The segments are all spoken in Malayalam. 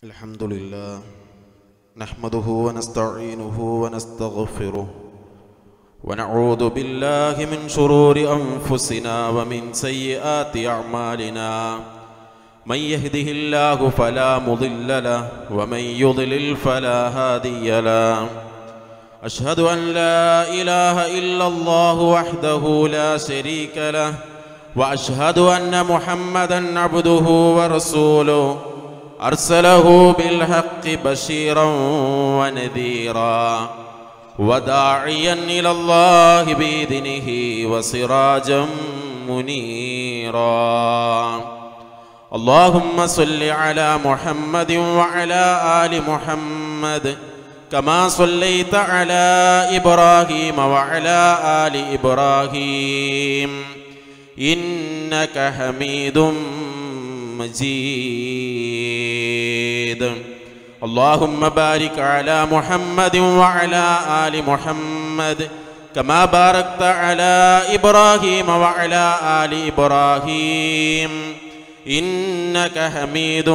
الحمد لله نحمده ونستعينه ونستغفره ونعوذ بالله من شرور انفسنا ومن سيئات اعمالنا من يهده الله فلا مضل له ومن يضلل فلا هادي له اشهد ان لا اله الا الله وحده لا شريك له واشهد ان محمدا عبده ورسوله ارسله بالحق بشيرا ونذيرا وداعيا الى الله باذنه وسراجا منيرا اللهم صل على محمد وعلى ال محمد كما صليت على ابراهيم وعلى ال ابراهيم انك حميد مجيد اللهم بارك على محمد وعلى ال محمد كما باركت على ابراهيم وعلى ال ابراهيم انك حميد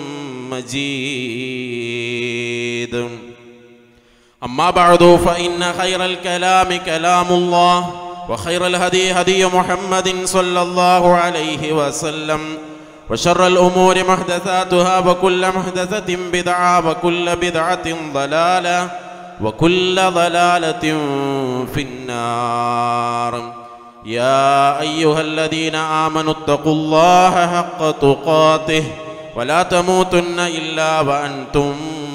مجيد اما بعد فان خير الكلام كلام الله وخير الهدي هدي محمد صلى الله عليه وسلم وشر الأمور محدثاتها وكل محدثة بدعة وكل بدعة ضلالة وكل ضلالة في النار يا أيها الذين آمنوا اتقوا الله حق تقاته ولا تموتن إلا وأنتم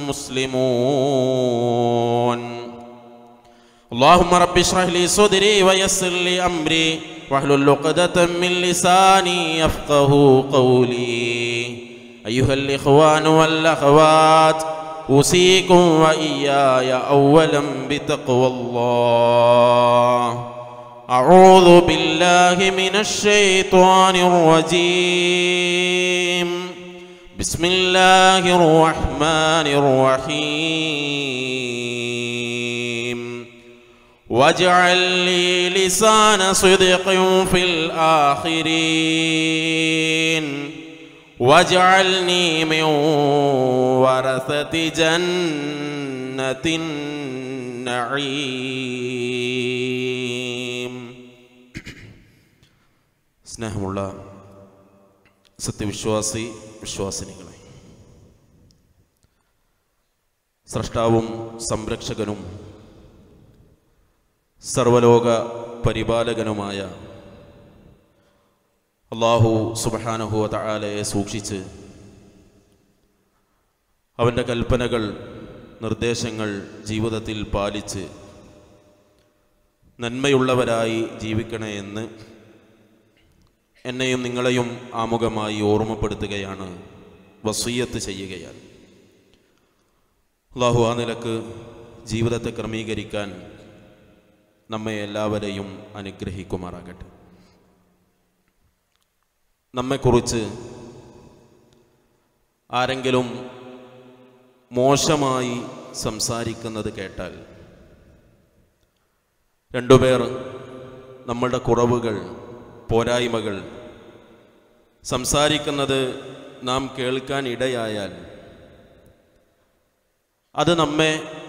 مسلمون اللهم رب اشرح لي صدري ويسر لي أمري واحلل عقدة من لساني يفقه قولي أيها الإخوان والأخوات أوصيكم وإياي أولا بتقوى الله أعوذ بالله من الشيطان الرجيم بسم الله الرحمن الرحيم واجعل لي لسان صدق في الآخرين واجعلني من ورثة جنة النعيم സ്നേഹമുള്ള സത്യവിശ്വാസി വിശ്വാസിനികളെ സ്രഷ്ടാവും സംരക്ഷകനും സർവലോക പരിപാലകനുമായ അള്ളാഹു സുബഹാനഹു തആലയെ സൂക്ഷിച്ച് അവൻ്റെ കൽപ്പനകൾ നിർദ്ദേശങ്ങൾ ജീവിതത്തിൽ പാലിച്ച് നന്മയുള്ളവരായി ജീവിക്കണേ എന്ന് എന്നെയും നിങ്ങളെയും ആമുഖമായി ഓർമ്മപ്പെടുത്തുകയാണ് വസീയത്ത് ചെയ്യുകയാണ് അള്ളാഹു ആ നിലക്ക് ജീവിതത്തെ ക്രമീകരിക്കാൻ നമ്മെ എല്ലാവരെയും അനുഗ്രഹിക്കുമാറാകട്ടെ നമ്മെക്കുറിച്ച് ആരെങ്കിലും മോശമായി സംസാരിക്കുന്നത് കേട്ടാൽ രണ്ടുപേർ നമ്മളുടെ കുറവുകൾ പോരായ്മകൾ സംസാരിക്കുന്നത് നാം കേൾക്കാൻ ഇടയായാൽ അത് നമ്മെ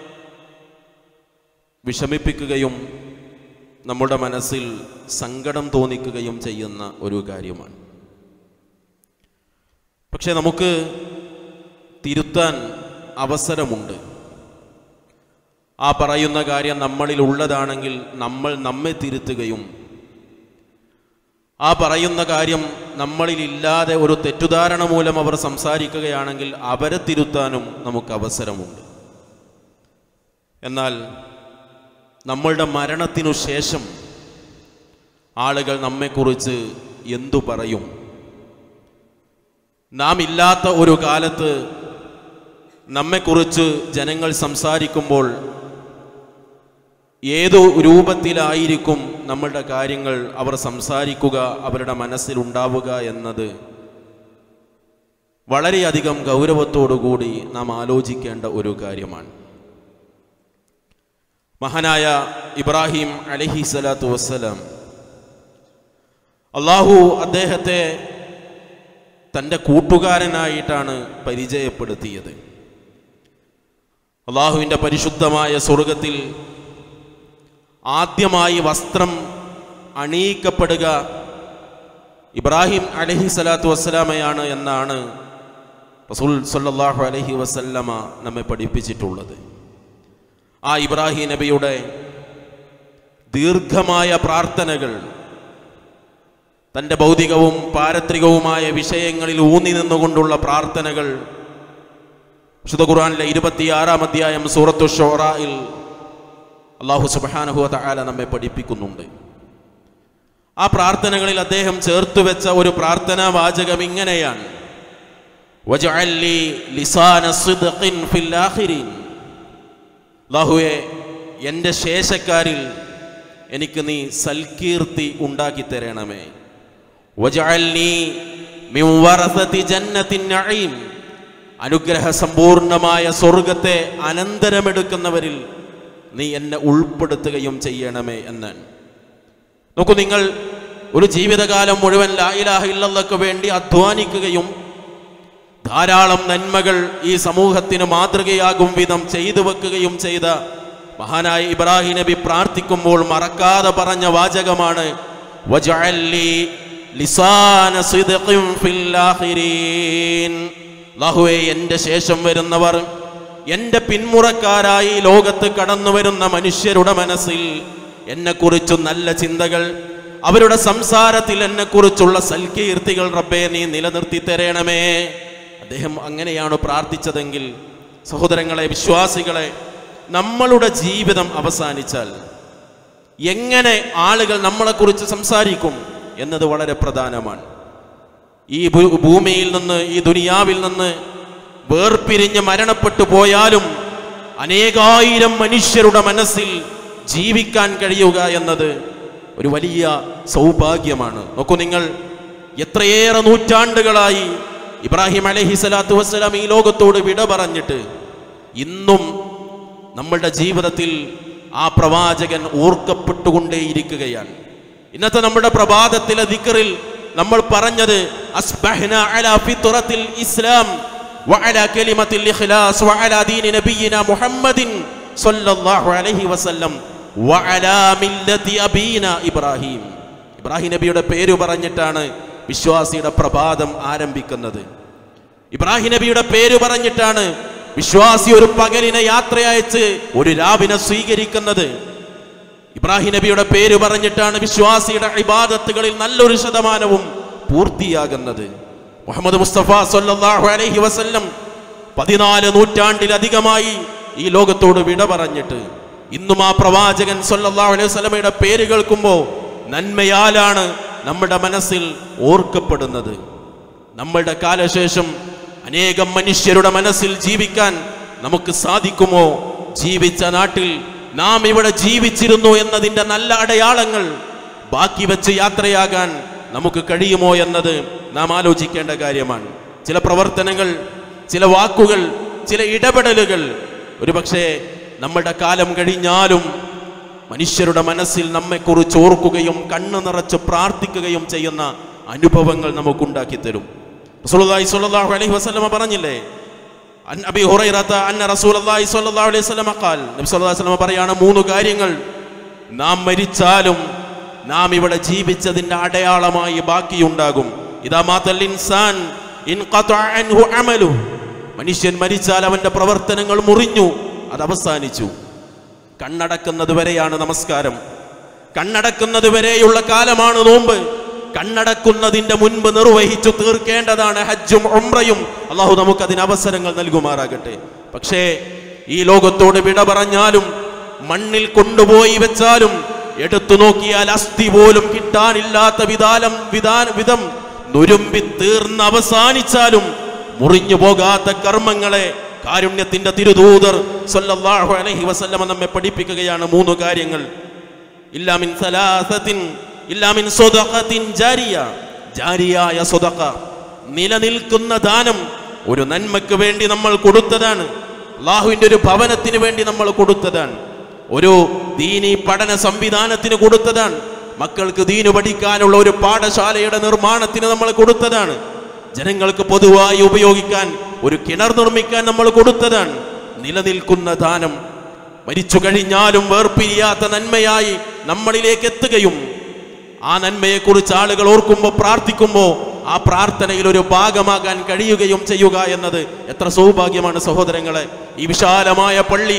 വിഷമിപ്പിക്കുകയും നമ്മുടെ മനസ്സിൽ സങ്കടം തോന്നിക്കുകയും ചെയ്യുന്ന ഒരു കാര്യമാണ് പക്ഷെ നമുക്ക് തിരുത്താൻ അവസരമുണ്ട് ആ പറയുന്ന കാര്യം നമ്മളിൽ ഉള്ളതാണെങ്കിൽ നമ്മൾ നമ്മെ തിരുത്തുകയും ആ പറയുന്ന കാര്യം നമ്മളിൽ ഇല്ലാതെ ഒരു തെറ്റുധാരണ മൂലം അവർ സംസാരിക്കുകയാണെങ്കിൽ അവരെ തിരുത്താനും നമുക്ക് അവസരമുണ്ട് എന്നാൽ നമ്മളുടെ മരണത്തിനു ശേഷം ആളുകൾ നമ്മെക്കുറിച്ച് എന്തു പറയും നാം ഇല്ലാത്ത ഒരു കാലത്ത് നമ്മെക്കുറിച്ച് ജനങ്ങൾ സംസാരിക്കുമ്പോൾ ഏതു രൂപത്തിലായിരിക്കും നമ്മളുടെ കാര്യങ്ങൾ അവർ സംസാരിക്കുക അവരുടെ മനസ്സിലുണ്ടാവുക എന്നത് വളരെയധികം ഗൗരവത്തോടുകൂടി നാം ആലോചിക്കേണ്ട ഒരു കാര്യമാണ് മഹാനായ ഇബ്രാഹിം അലഹി സ്വലാത്തു വസ്സലാം അള്ളാഹു അദ്ദേഹത്തെ തൻ്റെ കൂട്ടുകാരനായിട്ടാണ് പരിചയപ്പെടുത്തിയത് അള്ളാഹുവിൻ്റെ പരിശുദ്ധമായ സ്വർഗത്തിൽ ആദ്യമായി വസ്ത്രം അണിയിക്കപ്പെടുക ഇബ്രാഹിം അലഹി സ്വലാത്തു വസ്സലാമയാണ് എന്നാണ് റസൂൽ സല്ലല്ലാഹു അലൈഹി വസല്ലമ നമ്മെ പഠിപ്പിച്ചിട്ടുള്ളത് ആ ഇബ്രാഹിം നബിയുടെ ദീർഘമായ പ്രാർത്ഥനകൾ തൻ്റെ ഭൗതികവും പാരത്രികവുമായ വിഷയങ്ങളിൽ ഊന്നി നിന്നുകൊണ്ടുള്ള പ്രാർത്ഥനകൾ വിശുദ്ധ ഖുർആനിലെ ഇരുപത്തിയാറാം അധ്യായം സൂറത്തു ഷോറയിൽ അള്ളാഹു സുബാനഹു തആല നമ്മെ പഠിപ്പിക്കുന്നുണ്ട് ആ പ്രാർത്ഥനകളിൽ അദ്ദേഹം ചേർത്തു വെച്ച ഒരു പ്രാർത്ഥനാ വാചകം ഇങ്ങനെയാണ് വജഅൽ ലി ലിസാന സിദ്ഖിൻ ഫിൽ ആഖിരീൻ അല്ലാഹുവേ എൻ്റെ ശേഷക്കാരിൽ എനിക്ക് നീ സൽകീർത്തി ഉണ്ടാക്കി തരണമേ വജഅൽനി മിൻ വറസതി ജന്നത്തിൻ നഈം അനുഗ്രഹ സമ്പൂർണമായ സ്വർഗത്തെ അനന്തരമെടുക്കുന്നവരിൽ നീ എന്നെ ഉൾപ്പെടുത്തുകയും ചെയ്യണമേ എന്നാണ് നോക്കൂ നിങ്ങൾ ഒരു ജീവിതകാലം മുഴുവൻ ലായിലാഹ ഇല്ലല്ലക്ക് വേണ്ടി അധ്വാനിക്കുകയും ധാരാളം നന്മകൾ ഈ സമൂഹത്തിന് മാതൃകയാകും വിധം ചെയ്തു വെക്കുകയും ചെയ്ത മഹാനായ ഇബ്രാഹിം നബി പ്രാർത്ഥിക്കുമ്പോൾ മറക്കാതെ പറഞ്ഞ വാചകമാണ് വജഅൽ ലി ലിസാന സിദ്ഖിൻ ഫിൽ ആഖിരീൻ. അല്ലാഹുവേ എൻ്റെ ശേഷം വരുന്നവർ എൻ്റെ പിന്മുറക്കാരായി ഈ ലോകത്ത് കടന്നു വരുന്ന മനുഷ്യരുടെ മനസ്സിൽ എന്നെക്കുറിച്ച് നല്ല ചിന്തകൾ അവരുടെ സംസാരത്തിൽ എന്നെക്കുറിച്ചുള്ള സൽകീർത്തികൾ റബ്ബേ നീ നിലനിർത്തി തരണമേ അദ്ദേഹം അങ്ങനെയാണ് പ്രാർത്ഥിച്ചതെങ്കിൽ സഹോദരങ്ങളെ വിശ്വാസികളെ നമ്മളുടെ ജീവിതം അവസാനിച്ചാൽ എങ്ങനെ ആളുകൾ നമ്മളെക്കുറിച്ച് സംസാരിക്കും എന്നത് വളരെ പ്രധാനമാണ് ഈ ഭൂ- ഭൂമിയിൽ നിന്ന് ഈ ദുനിയാവിൽ നിന്ന് വേർപിരിഞ്ഞ് മരണപ്പെട്ടു പോയാലും അനേകായിരം മനുഷ്യരുടെ മനസ്സിൽ ജീവിക്കാൻ കഴിയുക എന്നത് ഒരു വലിയ സൗഭാഗ്യമാണ് നോക്കൂ നിങ്ങൾ എത്രയേറെ നൂറ്റാണ്ടുകളായി ഇബ്രാഹിം അലഹി സ്വലാത്തു വസ്സലാം ഈ ലോകത്തോട് വിട പറഞ്ഞിട്ട് ഇന്നും നമ്മളുടെ ജീവിതത്തിൽ ആ പ്രവാചകൻ ഓർക്കപ്പെട്ടുകൊണ്ടേയിരിക്കുകയാണ് ഇന്നത്തെ നമ്മുടെ പ്രഭാതത്തിലെ ദിക്കറിൽ നമ്മൾ പറഞ്ഞത് അസ്ബഹ്ന അലാ ഫിത്രത്തിൽ ഇസ്ലാം വഅലാ കലിമത്തിൽ ഇഖ്ലാസ് വഅലാ ദീനി നബിയിന മുഹമ്മദിൻ സ്വല്ലല്ലാഹു അലൈഹി വസല്ലം വഅലാ മില്ലതി അബീന ഇബ്രാഹിം ഇബ്രാഹിം നബിയുടെ പേര് പറഞ്ഞിട്ടാണ് വിശ്വാസിയുടെ പ്രഭാതം ആരംഭിക്കുന്നത് ഇബ്രാഹിം നബിയുടെ പേര് പറഞ്ഞിട്ടാണ് വിശ്വാസി ഒരു പകലിനെ യാത്രയയച്ച് ഒരു രാവിനെ സ്വീകരിക്കുന്നത് ഇബ്രാഹിം നബിയുടെ പേര് പറഞ്ഞിട്ടാണ് വിശ്വാസിയുടെ ഇബാദത്തുകളിൽ നല്ലൊരു ശതമാനവും പൂർത്തിയാകുന്നത് മുഹമ്മദ് മുസ്തഫ സല്ലല്ലാഹു അലൈഹി വസല്ലം പതിനാല് നൂറ്റാണ്ടിലധികമായി ഈ ലോകത്തോട് വിട പറഞ്ഞിട്ട് ഇന്നും ആ പ്രവാചകൻ സല്ലല്ലാഹു അലൈഹി വസല്ലമയുടെ പേര് കേൾക്കുമ്പോൾ നന്മയാലാണ് നമ്മുടെ മനസ്സിൽ ഓർക്കപ്പെടുന്നത് നമ്മളുടെ കാലശേഷം അനേകം മനുഷ്യരുടെ മനസ്സിൽ ജീവിക്കാൻ നമുക്ക് സാധിക്കുമോ ജീവിച്ച നാട്ടിൽ നാം ഇവിടെ ജീവിച്ചിരുന്നു എന്നതിൻ്റെ നല്ല അടയാളങ്ങൾ ബാക്കി വെച്ച് യാത്രയാകാൻ നമുക്ക് കഴിയുമോ എന്നത് നാം ആലോചിക്കേണ്ട കാര്യമാണ് ചില പ്രവർത്തനങ്ങൾ ചില വാക്കുകൾ ചില ഇടപെടലുകൾ ഒരുപക്ഷെ നമ്മളുടെ കാലം കഴിഞ്ഞാലും മനുഷ്യരുടെ മനസ്സിൽ നമ്മെക്കുറിച്ച് ഓർക്കുകയും കണ്ണു നിറച്ച് പ്രാർത്ഥിക്കുകയും ചെയ്യുന്ന അനുഭവങ്ങൾ നമുക്കുണ്ടാക്കി തരും റസൂലുള്ളാഹി സ്വല്ലല്ലാഹു അലൈഹി വസല്ലമ പറഞ്ഞില്ലേ അൻ അബി ഹുറൈറത അന്ന റസൂലുള്ളാഹി സ്വല്ലല്ലാഹു അലൈഹി വസല്ലമ ഖാൽ നബി സല്ലല്ലാഹു അലൈഹി വസല്ലമ പറയാണ് മൂന്ന് കാര്യങ്ങൾ നാം മരിച്ചാലും നാം ഇവിടെ ജീവിച്ചതിന്റെ അടയാളമായി ബാക്കിയുണ്ടാകും ഇതാ മാതൽ ഇൻസാൻ ഇൻഖതഅ അൻഹു അമലു മനുഷ്യൻ മരിച്ചാൽ അവന്റെ പ്രവർത്തനങ്ങൾ മുറിഞ്ഞു അത് അവസാനിച്ചു കണ്ണടക്കുന്നത് വരെയാണ് നമസ്കാരം കണ്ണടക്കുന്നത് വരെയുള്ള കാലമാണ് നോമ്പ് കണ്ണടക്കുന്നതിന്റെ മുൻപ് നിർവഹിച്ചു തീർക്കേണ്ടതാണ് ഹജ്ജും ഉംറയും അള്ളാഹു നമുക്ക് അതിന് അവസരങ്ങൾ നൽകുമാറാകട്ടെ പക്ഷേ ഈ ലോകത്തോട് വിട പറഞ്ഞാലും മണ്ണിൽ കൊണ്ടുപോയി വെച്ചാലും എടുത്തു നോക്കിയാൽ അസ്ഥി പോലും കിട്ടാനില്ലാത്ത വിധാനം വിധാന വിധം നുരുമ്പി തീർന്ന് അവസാനിച്ചാലും മുറിഞ്ഞു പോകാത്ത കർമ്മങ്ങളെ കാരുണ്യത്തിന്റെ തിരുദൂതർ സല്ലല്ലാഹു അലൈഹി വസല്ലമ നമ്മെ പഠിപ്പിക്കുകയാണ് മൂന്ന് കാര്യങ്ങൾ ഇല്ലാമിൻ സലാസത്തിൻ ഇല്ലാമിൻ സ്വതഖത്തിൻ ജാരിയ ജാരിയായ സ്വതഖ നിലനിൽക്കുന്ന ദാനം ഒരു നന്മയ്ക്ക് വേണ്ടി നമ്മൾ കൊടുത്തതാണ് അള്ളാഹുവിൻ്റെ ഒരു ഭവനത്തിന് വേണ്ടി നമ്മൾ കൊടുത്തതാണ് ഒരു ദീനി പഠന സംവിധാനത്തിന് കൊടുത്തതാണ് മക്കൾക്ക് ദീന് പഠിക്കാനുള്ള ഒരു പാഠശാലയുടെ നിർമ്മാണത്തിന് നമ്മൾ കൊടുത്തതാണ് ജനങ്ങൾക്ക് പൊതുവായി ഉപയോഗിക്കാൻ ഒരു കിണർ നിർമ്മിക്കാൻ നമ്മൾ കൊടുത്തതാണ് നിലനിൽക്കുന്ന ദാനം മരിച്ചു കഴിഞ്ഞാലും വേർപിരിയാത്ത നന്മയായി നമ്മളിലേക്ക് എത്തുകയും ആ നന്മയെക്കുറിച്ച് ആളുകൾ ഓർക്കുമ്പോൾ പ്രാർത്ഥിക്കുമ്പോൾ ആ പ്രാർത്ഥനയിൽ ഒരു ഭാഗമാകാൻ കഴിയുകയും ചെയ്യുക എന്നത് എത്ര സൗഭാഗ്യമാണ് സഹോദരങ്ങളെ ഈ വിശാലമായ പള്ളി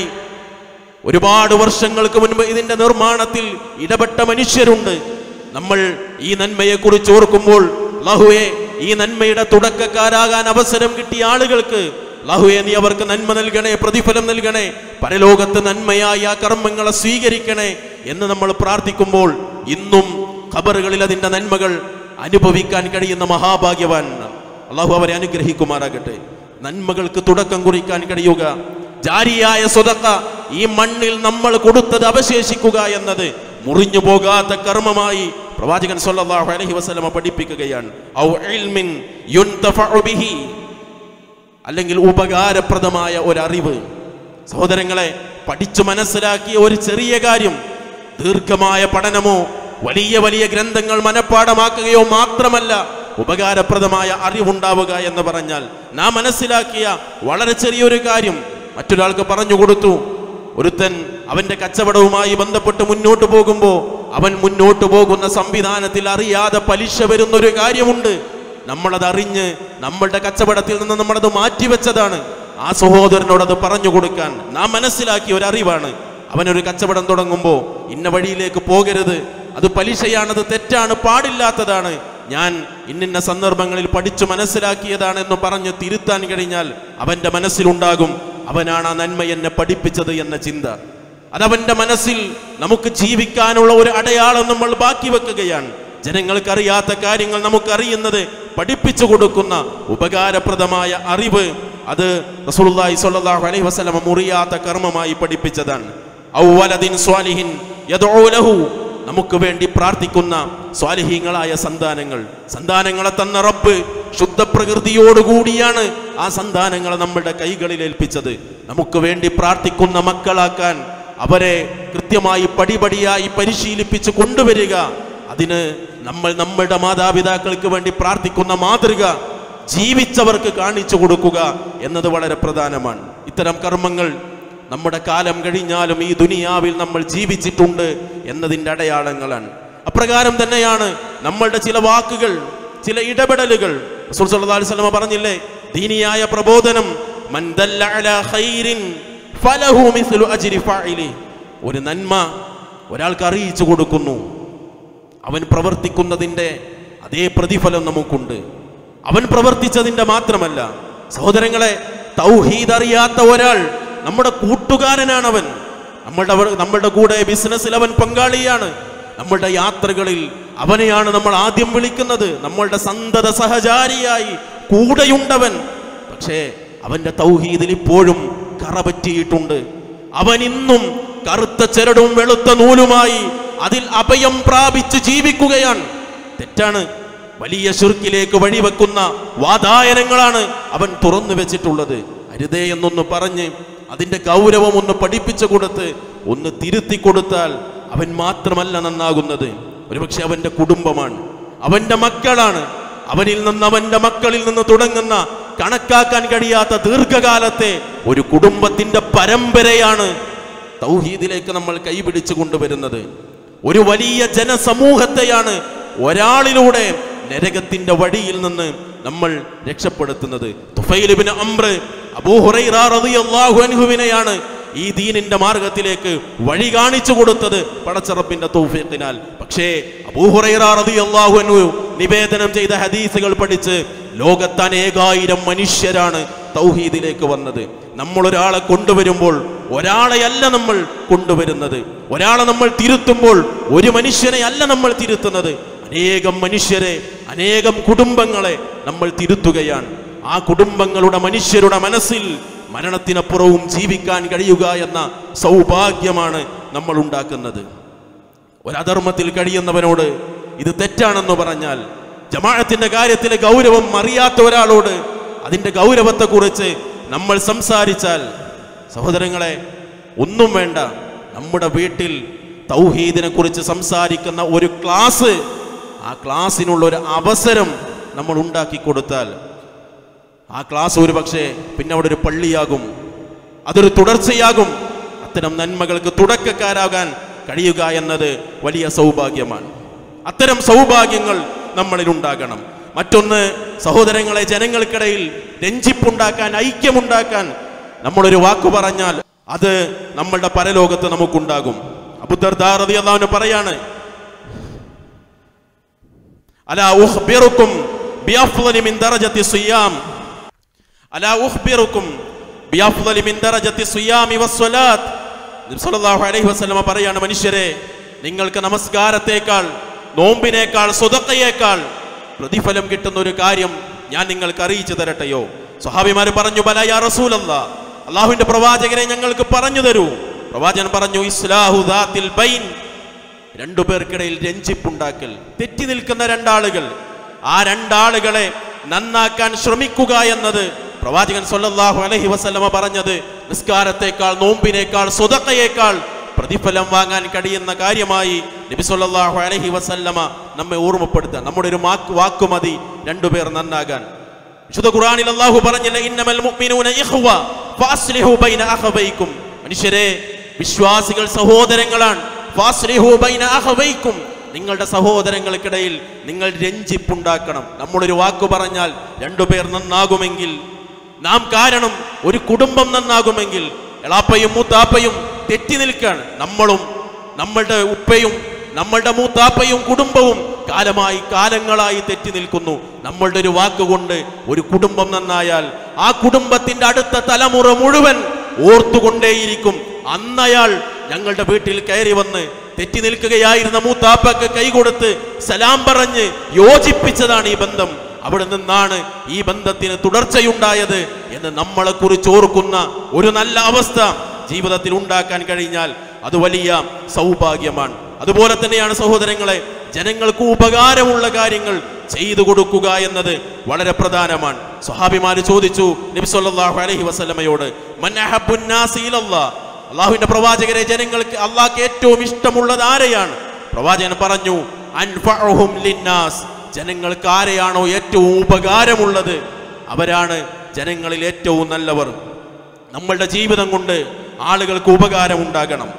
ഒരുപാട് വർഷങ്ങൾക്ക് മുൻപ് ഇതിന്റെ നിർമ്മാണത്തിൽ ഇടപെട്ട മനുഷ്യരുണ്ട് നമ്മൾ ഈ നന്മയെക്കുറിച്ച് ഓർക്കുമ്പോൾ ലഹുവെ ഈ നന്മയുടെ തുടക്കക്കാരാകാൻ അവസരം കിട്ടിയ ആളുകൾക്ക് ലഹുവെ നീ അവർക്ക് നന്മ നൽകണേ പ്രതിഫലം നൽകണേ പരലോകത്ത് നന്മയായി ആ കർമ്മങ്ങളെ സ്വീകരിക്കണേ എന്ന് നമ്മൾ പ്രാർത്ഥിക്കുമ്പോൾ ഇന്നും ഖബറുകളിൽ അതിന്റെ നന്മകൾ അനുഭവിക്കാൻ കഴിയുന്ന മഹാഭാഗ്യവാൻ അള്ളാഹു അവരെ അനുഗ്രഹിക്കുമാറാകട്ടെ നന്മകൾക്ക് തുടക്കം കുറിക്കാൻ കഴിയുക ജാരിയായ സ്വതക്ക ഈ മണ്ണിൽ നമ്മൾ കൊടുത്തത് അവശേഷിക്കുക എന്നത് മുറിഞ്ഞു പോകാത്ത കർമ്മമായി പ്രവാചകൻ സല്ലല്ലാഹു അലൈഹി വസല്ലമ പഠിപ്പിക്കുകയാണ് ഔ ഇൽമിൻ യുൻതഫഉ ബിഹി അല്ലെങ്കിൽ ഉപകാരപ്രദമായ ഒരറിവ് സഹോദരങ്ങളെ പഠിച്ചു മനസ്സിലാക്കിയ ഒരു ചെറിയ കാര്യം ദീർഘമായ പഠനമോ വലിയ വലിയ ഗ്രന്ഥങ്ങൾ മനഃപ്പാടമാക്കുകയോ മാത്രമല്ല ഉപകാരപ്രദമായ അറിവുണ്ടാവുക എന്ന് പറഞ്ഞാൽ നാം മനസ്സിലാക്കിയ വളരെ ചെറിയൊരു കാര്യം മറ്റൊരാൾക്ക് പറഞ്ഞു കൊടുത്തു ഒരുത്തൻ അവന്റെ കച്ചവടവുമായി ബന്ധപ്പെട്ട് മുന്നോട്ട് പോകുമ്പോൾ അവൻ മുന്നോട്ട് പോകുന്ന സംവിധാനത്തിൽ അറിയാതെ പലിശ വരുന്ന ഒരു കാര്യമുണ്ട് നമ്മളത് അറിഞ്ഞ് നമ്മളുടെ കച്ചവടത്തിൽ നിന്ന് നമ്മളത് മാറ്റിവെച്ചതാണ് ആ സഹോദരനോട് അത് പറഞ്ഞു കൊടുക്കാൻ നാം മനസ്സിലാക്കിയ ഒരു അറിവാണ് അവനൊരു കച്ചവടം തുടങ്ങുമ്പോൾ ഇന്ന വഴിയിലേക്ക് പോകരുത് അത് പലിശയാണത് തെറ്റാണ് പാടില്ലാത്തതാണ് ഞാൻ ഇന്നിന്ന സന്ദർഭങ്ങളിൽ പഠിച്ചു മനസ്സിലാക്കിയതാണ് എന്ന് പറഞ്ഞ് തിരുത്താൻ കഴിഞ്ഞാൽ അവന്റെ മനസ്സിലുണ്ടാകും അവനാണ് ആ നന്മ എന്നെ പഠിപ്പിച്ചത് എന്ന ചിന്ത അതവന്റെ മനസ്സിൽ നമുക്ക് ജീവിക്കാനുള്ള ഒരു അടയാളം നമ്മൾ ബാക്കി വെക്കുകയാണ് ജനങ്ങൾക്ക് അറിയാത്ത കാര്യങ്ങൾ നമുക്കറിയുന്നത് പഠിപ്പിച്ചു കൊടുക്കുന്ന ഉപകാരപ്രദമായ അറിവ് അത് റസൂലുള്ളാഹി സ്വല്ലല്ലാഹു അലൈഹി വസല്ലമ മുറിയാത്ത കർമ്മമായി പഠിപ്പിച്ചതാണ് ഔവലദിൻ സ്വാലിഹിൻ യദ്ഉ ലഹു നമുക്ക് വേണ്ടി പ്രാർത്ഥിക്കുന്ന സ്വാലിഹീങ്ങളായ സന്താനങ്ങൾ സന്താനങ്ങളെ തന്ന റബ്ബ് ശുദ്ധ പ്രകൃതിയോടുകൂടിയാണ് ആ സന്താനങ്ങളെ നമ്മുടെ കൈകളിൽ ഏൽപ്പിച്ചത് നമുക്ക് വേണ്ടി പ്രാർത്ഥിക്കുന്ന മക്കളാക്കാൻ അവരെ കൃത്യമായി പടിപടിയായി പരിശീലിപ്പിച്ച് കൊണ്ടുവരിക അതിന് നമ്മൾ നമ്മളുടെ മാതാപിതാക്കൾക്ക് വേണ്ടി പ്രാർത്ഥിക്കുന്ന മാതൃക ജീവിച്ചവർക്ക് കാണിച്ചു കൊടുക്കുക എന്നത് വളരെ പ്രധാനമാണ് ഇത്തരം കർമ്മങ്ങൾ നമ്മുടെ കാലം കഴിഞ്ഞാലും ഈ ദുനിയാവിൽ നമ്മൾ ജീവിച്ചിട്ടുണ്ട് എന്നതിൻ്റെ അടയാളങ്ങളാണ് അപ്രകാരം തന്നെയാണ് നമ്മളുടെ ചില വാക്കുകൾ ചില ഇടപെടലുകൾ റസൂൽ സല്ലല്ലാഹു അലൈഹി വസല്ലമ പറഞ്ഞില്ലേ ദീനിയായ പ്രബോധനം മൻ ദല്ല അലാ ഖൈരിൻ ഫലഹു മിസ്ലു അജ്രി ഫാഇലി ഒരു നന്മ ഒരാൾക്ക് അറിയിച്ചു കൊടുക്കുന്നു അവൻ പ്രവർത്തിക്കുന്നതിൻ്റെ അതേ പ്രതിഫലം നമുക്കുണ്ട് അവൻ പ്രവർത്തിച്ചതിൻ്റെ മാത്രമല്ല സഹോദരങ്ങളെ തൗഹീദ് അറിയാത്ത ഒരാൾ നമ്മുടെ കൂട്ടുകാരനാണ് അവൻ നമ്മളുടെ അവ- നമ്മളുടെ കൂടെ ബിസിനസ്സിൽ അവൻ പങ്കാളിയാണ് നമ്മളുടെ യാത്രകളിൽ അവനെയാണ് നമ്മൾ ആദ്യം വിളിക്കുന്നത് നമ്മളുടെ സന്തത സഹചാരിയായി കൂടെയുണ്ടവൻ പക്ഷേ അവന്റെ തൗഹീദിൽ ഇപ്പോഴും കറ പറ്റിയിട്ടുണ്ട് അവൻ ഇന്നും കറുത്ത ചെരടും വെളുത്ത നൂലുമായി അതിൽ അഭയം പ്രാപിച്ച് ജീവിക്കുകയാണ് തെറ്റാണ് വലിയ ശുർക്കിലേക്ക് വഴിവെക്കുന്ന വാതായനങ്ങളാണ് അവൻ തുറന്നു വെച്ചിട്ടുള്ളത് അരുതേ എന്നൊന്ന് പറഞ്ഞ് അതിന്റെ ഗൗരവം ഒന്ന് പഠിപ്പിച്ചു കൊടുത്ത് ഒന്ന് തിരുത്തി കൊടുത്താൽ അവൻ മാത്രമല്ല നന്നാകുന്നത് ഒരുപക്ഷെ അവന്റെ കുടുംബമാണ് അവന്റെ മക്കളാണ് അവനിൽ നിന്ന് അവന്റെ മക്കളിൽ നിന്ന് തുടങ്ങുന്ന കണക്കാക്കാൻ കഴിയാത്ത ദീർഘകാലത്തെ ഒരു കുടുംബത്തിന്റെ പരമ്പരയാണ് തൗഹീദിലേക്ക് നമ്മൾ കൈപിടിച്ചു കൊണ്ടുവരുന്നത് ഒരു വലിയ ജനസമൂഹത്തെയാണ് ഒരാളിലൂടെ നരകത്തിന്റെ വഴിയിൽ നിന്ന് നമ്മൾ രക്ഷപ്പെടുത്തുന്നത് തുഫൈൽ ഇബ്നു അംർ അബൂ ഹുറൈറ റളിയല്ലാഹു അൻഹുവിനെയാണ് ഈ ദീനിന്റെ മാർഗത്തിലേക്ക് വഴി കാണിച്ചു കൊടുത്തത് പടച്ചറപ്പിന്റെ തൗഫീഖിനാൽ പക്ഷേ അബൂ ഹുറൈറ റളിയല്ലാഹു അൻഹു നിവേദനം ചെയ്ത ഹദീസുകൾ പഠിച്ച് ലോകത്ത് അനേകായിരം മനുഷ്യരാണ് തൗഹീദിലേക്ക് വന്നത് നമ്മൾ ഒരാളെ കൊണ്ടുവരുമ്പോൾ ഒരാളെയല്ല നമ്മൾ കൊണ്ടുവരുന്നത് ഒരാളെ നമ്മൾ തിരുത്തുമ്പോൾ ഒരു മനുഷ്യനെ അല്ല നമ്മൾ തിരുത്തുന്നത് അനേകം മനുഷ്യരെ അനേകം കുടുംബങ്ങളെ നമ്മൾ തിരുത്തുകയാണ് ആ കുടുംബങ്ങളുടെ മനുഷ്യരുടെ മനസ്സിൽ മരണത്തിനപ്പുറവും ജീവിക്കാൻ കഴിയുക എന്ന സൗഭാഗ്യമാണ് നമ്മൾ ഉണ്ടാക്കുന്നത് ഒരധർമ്മത്തിൽ കഴിയുന്നവനോട് ഇത് തെറ്റാണെന്ന് പറഞ്ഞാൽ ജമാഅത്തിന്റെ കാര്യത്തിലെ ഗൗരവം അറിയാത്ത ഒരാളോട് അതിന്റെ ഗൗരവത്തെക്കുറിച്ച് നമ്മൾ സംസാരിച്ചാൽ സഹോദരങ്ങളെ ഒന്നും വേണ്ട നമ്മുടെ വീട്ടിൽ തൗഹീദിനെ കുറിച്ച് സംസാരിക്കുന്ന ഒരു ക്ലാസ് ആ ക്ലാസ്സിനുള്ള ഒരു അവസരം നമ്മൾ ഉണ്ടാക്കി കൊടുത്താൽ ആ ക്ലാസ് ഒരു പക്ഷേ പിന്നെ അവിടെ ഒരു പള്ളിയാകും അതൊരു തുടർച്ചയാകും അത്തരം നന്മകൾക്ക് തുടക്കക്കാരാകാൻ കഴിയുക എന്നത് വലിയ സൗഭാഗ്യമാണ് അത്തരം സൗഭാഗ്യങ്ങൾ നമ്മളിൽ ഉണ്ടാകണം മറ്റൊന്ന് സഹോദരങ്ങളെ ജനങ്ങൾക്കിടയിൽ രഞ്ജിപ്പുണ്ടാക്കാൻ ഐക്യമുണ്ടാക്കാൻ നമ്മളൊരു വാക്ക് പറഞ്ഞാൽ അത് നമ്മളുടെ പരലോകത്ത് നമുക്കുണ്ടാകും അബുദർദാറതി അള്ളാഹുവിന് പറയാണ് അലാ ഉഖ്ബിറുക്കും ബിഅഫ്ളലി മിൻ ദറജത്തി സിയാം അലാ ഉഖ്ബിറുക്കും ബിഅഫ്ളലി മിൻ ദറജത്തി സിയാമി വസ്സലാത്ത് നബി സല്ലല്ലാഹു അലൈഹി വസല്ലമ പറയാണ് മനുഷ്യരെ നിങ്ങൾക്ക് നമസ്കാരത്തേക്കാൾ നോമ്പിനേക്കാൾ സ്വതക്കയേക്കാൾ പ്രതിഫലം കിട്ടുന്ന ഒരു കാര്യം ഞാൻ നിങ്ങൾക്ക് അറിയിച്ചു തരട്ടെയോ സ്വഹാബിമാർ പറഞ്ഞു ബല യാ റസൂലല്ലാ അള്ളാഹുവിന്റെ പ്രവാചകനെ ഞങ്ങൾക്ക് പറഞ്ഞു തരൂ പ്രവാചകൻ പറഞ്ഞു ഇസ്ലാഹു ദാത്തിൽ ബൈൻ രണ്ടു പേർക്കിടയിൽ രഞ്ജിപ്പുണ്ടാക്കൽ തെറ്റി നിൽക്കുന്ന രണ്ടാളുകൾ ആ രണ്ടാളുകളെ നന്നാക്കാൻ ശ്രമിക്കുക എന്നത് പ്രവാചകൻ സല്ലല്ലാഹു അലൈഹി വസല്ലമ പറഞ്ഞത് നിസ്കാരത്തെക്കാൾ നോമ്പിനേക്കാൾ സ്വതക്കയേക്കാൾ പ്രതിഫലം വാങ്ങാൻ കഴിയുന്ന കാര്യമായി നബി സല്ലല്ലാഹു അലൈഹി വസല്ലമ നമ്മെ ഓർമ്മപ്പെടുത്താൻ നമ്മുടെ ഒരു മാക്ക് വാക്ക് മതി രണ്ടുപേർ നന്നാകാൻ വിശുദ്ധ ഖുർആനിൽ അല്ലാഹു പറഞ്ഞില്ല ഇന്നമൽ മുഅ്മിനൂന ഇഖ്വ ഫാസ്ലിഹു ബൈന അഖവൈക്കും മനുഷ്യരെ വിശ്വാസികൾ സഹോദരങ്ങളാണ് ഫാസ്ലിഹു ബൈന അഖവൈക്കും നിങ്ങളുടെ സഹോദരങ്ങൾക്കിടയിൽ നിങ്ങൾ രഞ്ജിപ്പുണ്ടാക്കണം നമ്മളൊരു വാക്ക് പറഞ്ഞാൽ രണ്ടുപേർ നന്നാകുമെങ്കിൽ നാം കാരണം ഒരു കുടുംബം നന്നാകുമെങ്കിൽ എളാപ്പയും മൂത്താപ്പയും തെറ്റി നിൽക്കാണ് നമ്മളും നമ്മളുടെ ഉപ്പയും നമ്മളുടെ മൂത്താപ്പയും കുടുംബവും കാലമായി കാലങ്ങളായി തെറ്റി നിൽക്കുന്നു നമ്മളുടെ ഒരു വാക്കുകൊണ്ട് ഒരു കുടുംബം നന്നായാൽ ആ കുടുംബത്തിന്റെ അടുത്ത തലമുറ മുഴുവൻ ഓർത്തുകൊണ്ടേയിരിക്കും അന്നയാൾ ഞങ്ങളുടെ വീട്ടിൽ കയറി വന്ന് തെറ്റി നിൽക്കുകയായിരുന്ന മൂത്താപ്പക്ക് കൈകൊടുത്ത് സലാം പറഞ്ഞ് യോജിപ്പിച്ചതാണ് ഈ ബന്ധം അവിടെ നിന്നാണ് ഈ ബന്ധത്തിന് തുടർച്ചയുണ്ടായത് എന്ന് നമ്മളെ കുറിച്ച് ഓർക്കുന്ന ഒരു നല്ല അവസ്ഥ ജീവിതത്തിൽ ഉണ്ടാക്കാൻ കഴിഞ്ഞാൽ അത് വലിയ സൗഭാഗ്യമാണ് അതുപോലെ തന്നെയാണ് സഹോദരങ്ങളെ ജനങ്ങൾക്ക് ഉപകാരമുള്ള കാര്യങ്ങൾ ചെയ്തു കൊടുക്കുക എന്നത് വളരെ പ്രധാനമാണ് സ്വഹാബിമാര് ചോദിച്ചു നബി സല്ലല്ലാഹു അലൈഹി വസല്ലമയോട് മൻ അഹബ്ബുൻ നാസി ഇലല്ലാഹ് അള്ളാഹുവിന്റെ പ്രവാചകരെ ജനങ്ങൾക്ക് അള്ളാഹ്ക്ക് ഏറ്റവും ഇഷ്ടമുള്ളത് ആരെയാണ് പ്രവാചകൻ പറഞ്ഞു അൻഫഉഹും ലിന്നാസ് ജനങ്ങൾക്ക് ആരെയാണോ ഏറ്റവും ഉപകാരമുള്ളത് അവരാണ് ജനങ്ങളിൽ ഏറ്റവും നല്ലവർ നമ്മളുടെ ജീവിതം കൊണ്ട് ആളുകൾക്ക് ഉപകാരമുണ്ടാകണം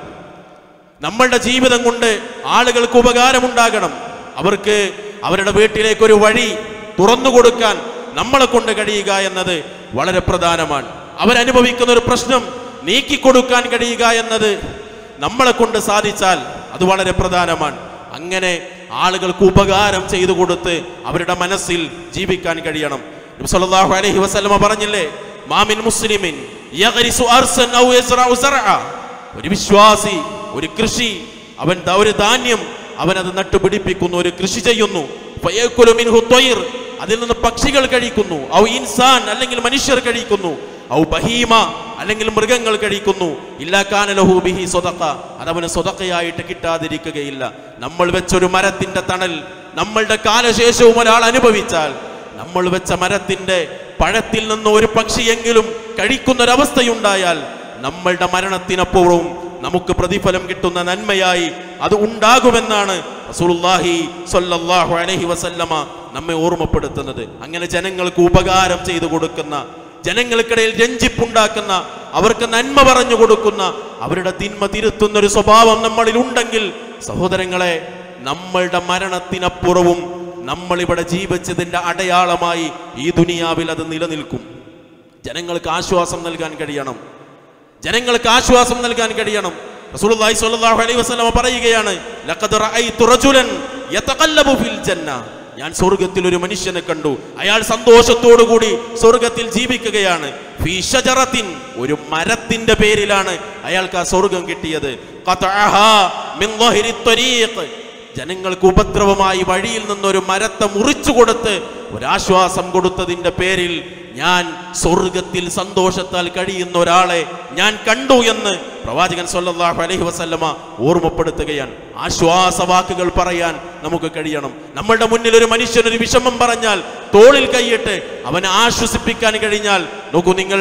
നമ്മളുടെ ജീവിതം കൊണ്ട് ആളുകൾക്ക് ഉപകാരമുണ്ടാകണം അവർക്ക് അവരുടെ വീട്ടിലേക്ക് ഒരു വഴി തുറന്നു കൊടുക്കാൻ നമ്മളെ കൊണ്ട് കഴിയുക എന്നത് വളരെ പ്രധാനമാണ് അവരനുഭവിക്കുന്ന ഒരു പ്രശ്നം നീക്കിക്കൊടുക്കാൻ കഴിയുക എന്നത് നമ്മളെ കൊണ്ട് സാധിച്ചാൽ അത് വളരെ പ്രധാനമാണ് അങ്ങനെ ആളുകൾക്ക് ഉപകാരം ചെയ്തു കൊടുത്ത് അവരുടെ മനസ്സിൽ ജീവിക്കാൻ കഴിയണം നബി സല്ലല്ലാഹു അലൈഹി വസല്ലമ പറഞ്ഞില്ലേ മാമിൻ മുസ്ലിമിൻ യഗ്രിസു അർസൻ ഔ യസ്റഉ സർഅ ഒരു വിശ്വാസി ഒരു കൃഷി അവൻ ദ- ഒരു ധാന്യം അവൻ അത് നട്ടുപിടിപ്പിക്കുന്നു ഒരു കൃഷി ചെയ്യുന്നു ഫയക്കുലു മിൻഹു ത്വയ്ർ. അതിൽ നിന്ന് പക്ഷികൾ കഴിക്കുന്നു ഔ ഇൻസാൻ അല്ലെങ്കിൽ മനുഷ്യർ കഴിക്കുന്നു ഔ ബഹീമ അല്ലെങ്കിൽ മൃഗങ്ങൾ കഴിക്കുന്നു ഇല്ലാ കാന ലഹു ബിഹി സ്വതക്ക അതവന് സ്വതക്കയായിട്ട് കിട്ടാതിരിക്കുകയില്ല നമ്മൾ വെച്ചൊരു മരത്തിന്റെ തണൽ നമ്മളുടെ കാലശേഷവും ഒരാൾ അനുഭവിച്ചാൽ നമ്മൾ വെച്ച മരത്തിന്റെ പഴത്തിൽ നിന്ന് ഒരു പക്ഷിയെങ്കിലും കഴിക്കുന്നൊരവസ്ഥയുണ്ടായാൽ നമ്മളുടെ മരണത്തിനപ്പുറവും നമുക്ക് പ്രതിഫലം കിട്ടുന്ന നന്മയായി അത് ഉണ്ടാകുമെന്നാണ് റസൂലുള്ളാഹി സ്വല്ലല്ലാഹു അലൈഹി വസല്ലമ നമ്മെ ഓർമ്മപ്പെടുത്തുന്നത് അങ്ങനെ ജനങ്ങൾക്ക് ഉപകാരം ചെയ്തു കൊടുക്കുന്ന ജനങ്ങൾക്കിടയിൽ രഞ്ജിപ്പുണ്ടാക്കുന്ന അവർക്ക് നന്മ പറഞ്ഞു കൊടുക്കുന്ന അവരുടെ തിന്മ തിരുത്തുന്ന ഒരു സ്വഭാവം നമ്മളിൽ ഉണ്ടെങ്കിൽ സഹോദരങ്ങളെ നമ്മളുടെ മരണത്തിനപ്പുറവും നമ്മൾ ഇവിടെ ജീവിച്ചതിന്റെ അടയാളമായി ഈ ദുനിയാവിൽ അത് നിലനിൽക്കും ജനങ്ങൾക്ക് ആശ്വാസം നൽകാൻ കഴിയണം ജനങ്ങൾക്ക് ആശ്വാസം നൽകാൻ കഴിയണം റസൂലുള്ളാഹി സ്വല്ലല്ലാഹു അലൈഹി വസല്ലമ പറയുകയാണ് ലഖദ് റഅയ്തു റജുലൻ യതഖല്ലബു ഫിൽ ജന്ന ഞാൻ സ്വർഗത്തിൽ ഒരു മനുഷ്യനെ കണ്ടു അയാൾ സന്തോഷത്തോടു കൂടി സ്വർഗത്തിൽ ജീവിക്കുകയാണ് ഫീ ഷജറത്തിൻ ഒരു മരത്തിന്റെ പേരിലാണ് അയാൾക്ക് ആ സ്വർഗം കിട്ടിയത് ഖതഅഹാ മിൻ ളഹരി ത്വരീഖ് ജനങ്ങൾക്ക് ഉപദ്രവമായി വഴിയിൽ നിന്നൊരു മരത്തെ മുറിച്ചു കൊടുത്ത് ഒരാശ്വാസം കൊടുത്തതിന്റെ പേരിൽ ഞാൻ സ്വർഗത്തിൽ സന്തോഷത്താൽ കഴിയുന്ന ഒരാളെ ഞാൻ കണ്ടു എന്ന് പ്രവാചകൻ സല്ലല്ലാഹു അലൈഹി വസല്ലമ ഓർമ്മപ്പെടുത്തുകയാണ് ആശ്വാസവാക്കുകൾ പറയാൻ നമുക്ക് കഴിയണം നമ്മളുടെ മുന്നിൽ ഒരു മനുഷ്യൻ ഒരു വിഷമം പറഞ്ഞാൽ തോളിൽ കൈയിട്ട് അവനെ ആശ്വസിപ്പിക്കാൻ കഴിഞ്ഞാൽ നോക്കൂ നിങ്ങൾ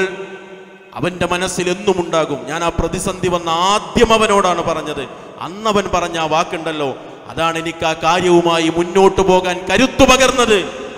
അവന്റെ മനസ്സിൽ എന്നും ഉണ്ടാകും ഞാൻ ആ പ്രതിസന്ധി വന്ന ആദ്യം അവനോടാണ് പറഞ്ഞത് അന്നവൻ പറഞ്ഞ ആ വാക്കുണ്ടല്ലോ അതാണ് എനിക്ക് ആ കാര്യവുമായി മുന്നോട്ട് പോകാൻ കരുത്തു പകർന്നത്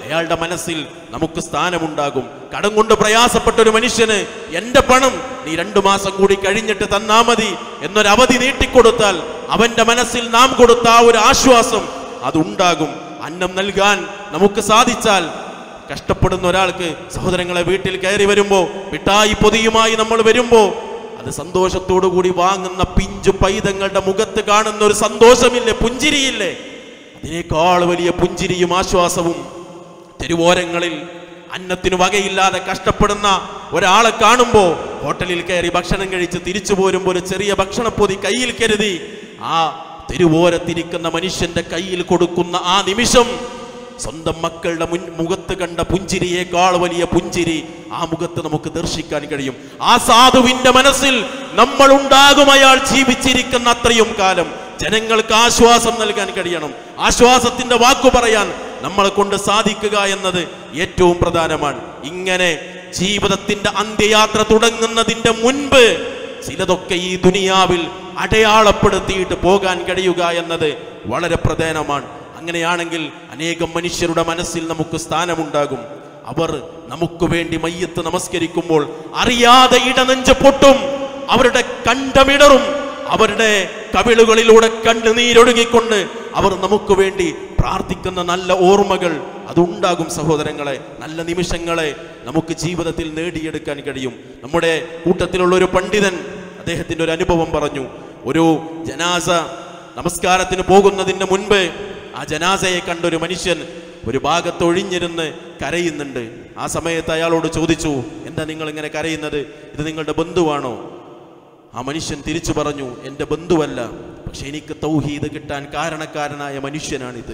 അയാളുടെ മനസ്സിൽ നമുക്ക് സ്ഥാനമുണ്ടാകും കടം കൊണ്ട് പ്രയാസപ്പെട്ട ഒരു മനുഷ്യന് എന്റെ പണം നീ രണ്ടു മാസം കൂടി കഴിഞ്ഞിട്ട് തന്നാ മതി എന്നൊരു അവധി നീട്ടിക്കൊടുത്താൽ അവന്റെ മനസ്സിൽ നാം കൊടുത്ത ആ ഒരു ആശ്വാസം അതുണ്ടാകും അന്നം നൽകാൻ നമുക്ക് സാധിച്ചാൽ കഷ്ടപ്പെടുന്ന ഒരാൾക്ക് സഹോദരങ്ങളെ വീട്ടിൽ കയറി വരുമ്പോ മിഠായി പൊതിയുമായി നമ്മൾ വരുമ്പോ അത് സന്തോഷത്തോടു കൂടി വാങ്ങുന്ന പിഞ്ചു പൈതങ്ങളുടെ മുഖത്ത് കാണുന്ന ഒരു സന്തോഷമില്ലേ പുഞ്ചിരിയില്ലേ അതിനേക്കാൾ വലിയ പുഞ്ചിരിയും ആശ്വാസവും തെരുവോരങ്ങളിൽ അന്നത്തിന് വകയില്ലാതെ കഷ്ടപ്പെടുന്ന ഒരാളെ കാണുമ്പോ ഹോട്ടലിൽ കയറി ഭക്ഷണം കഴിച്ച് തിരിച്ചു പോരുമ്പോൾ ഒരു ചെറിയ ഭക്ഷണപ്പൊതി കയ്യിൽ കരുതി ആ തെരുവോരത്തിരിക്കുന്ന മനുഷ്യന്റെ കയ്യിൽ കൊടുക്കുന്ന ആ നിമിഷം സ്വന്തം മക്കളുടെ മുൻ മുഖത്ത് കണ്ട പുഞ്ചിരിയേക്കാൾ വലിയ പുഞ്ചിരി ആ മുഖത്ത് നമുക്ക് ദർശിക്കാൻ കഴിയും ആ സാധുവിന്റെ മനസ്സിൽ നമ്മൾ ഉണ്ടാകും അയാൾ ജീവിച്ചിരിക്കുന്ന അത്രയും കാലം ജനങ്ങൾക്ക് ആശ്വാസം നൽകാൻ കഴിയണം ആശ്വാസത്തിന്റെ വാക്കു പറയാൻ നമ്മളെ കൊണ്ട് സാധിക്കുക എന്നത് ഏറ്റവും പ്രധാനമാണ് ഇങ്ങനെ ജീവിതത്തിന്റെ അന്ത്യയാത്ര തുടങ്ങുന്നതിന്റെ മുൻപ് ചിലതൊക്കെ ഈ ദുനിയാവിൽ അടയാളപ്പെടുത്തിയിട്ട് പോകാൻ കഴിയുക എന്നത് വളരെ പ്രധാനമാണ് അങ്ങനെയാണെങ്കിൽ അനേകം മനുഷ്യരുടെ മനസ്സിൽ നമുക്ക് സ്ഥാനമുണ്ടാകും അവർ നമുക്ക് വേണ്ടി മയ്യത്ത് നമസ്കരിക്കുമ്പോൾ അറിയാതെ ഇടനെഞ്ച് പൊട്ടും അവരുടെ കണ്ടമിടറും അവരുടെ കവിളുകളിലൂടെ കണ്ണുനീരൊഴുകിക്കൊണ്ട് അവർ നമുക്ക് വേണ്ടി പ്രാർത്ഥിക്കുന്ന നല്ല ഓർമ്മകൾ അതുണ്ടാകും സഹോദരങ്ങളെ നല്ല നിമിഷങ്ങളെ നമുക്ക് ജീവിതത്തിൽ നേടിയെടുക്കാൻ കഴിയും നമ്മുടെ കൂട്ടത്തിലുള്ള ഒരു പണ്ഡിതൻ അദ്ദേഹത്തിന്റെ ഒരു അനുഭവം പറഞ്ഞു ഒരു ജനാസ നമസ്കാരത്തിന് പോകുന്നതിന് മുൻപ് ആ ജനാസയെ കണ്ട ഒരു മനുഷ്യൻ ഒരു ഭാഗത്ത് ഒഴിഞ്ഞിരുന്ന് കരയുന്നുണ്ട് ആ സമയത്ത് അയാളോട് ചോദിച്ചു എന്താ നിങ്ങൾ ഇങ്ങനെ കരയുന്നത് ഇത് നിങ്ങളുടെ ബന്ധുവാണോ ആ മനുഷ്യൻ തിരിച്ചു പറഞ്ഞു എൻ്റെ ബന്ധുവല്ല പക്ഷെ എനിക്ക് തൗഹീദ് കിട്ടാൻ കാരണക്കാരനായ മനുഷ്യനാണിത്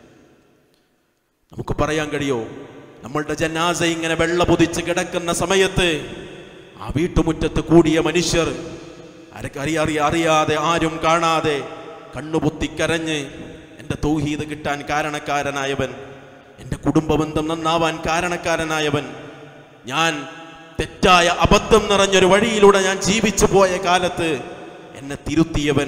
നമുക്ക് പറയാൻ കഴിയോ നമ്മളുടെ ജനാസ ഇങ്ങനെ വെള്ള പൊതിച്ച് കിടക്കുന്ന സമയത്ത് ആ വീട്ടുമുറ്റത്ത് കൂടിയ മനുഷ്യർ അരക്ക് അറിയ അറിയ അറിയാതെ ആരും കാണാതെ കണ്ണുപൊത്തിക്കരഞ്ഞ് എൻ്റെ തൗഹീദ് കിട്ടാൻ കാരണക്കാരനായവൻ എൻ്റെ കുടുംബബന്ധം നന്നാവാൻ കാരണക്കാരനായവൻ ഞാൻ തെറ്റായ അബദ്ധം നിറഞ്ഞൊരു വഴിയിലൂടെ ഞാൻ ജീവിച്ചു പോയ കാലത്ത് എന്നെ തിരുത്തിയവൻ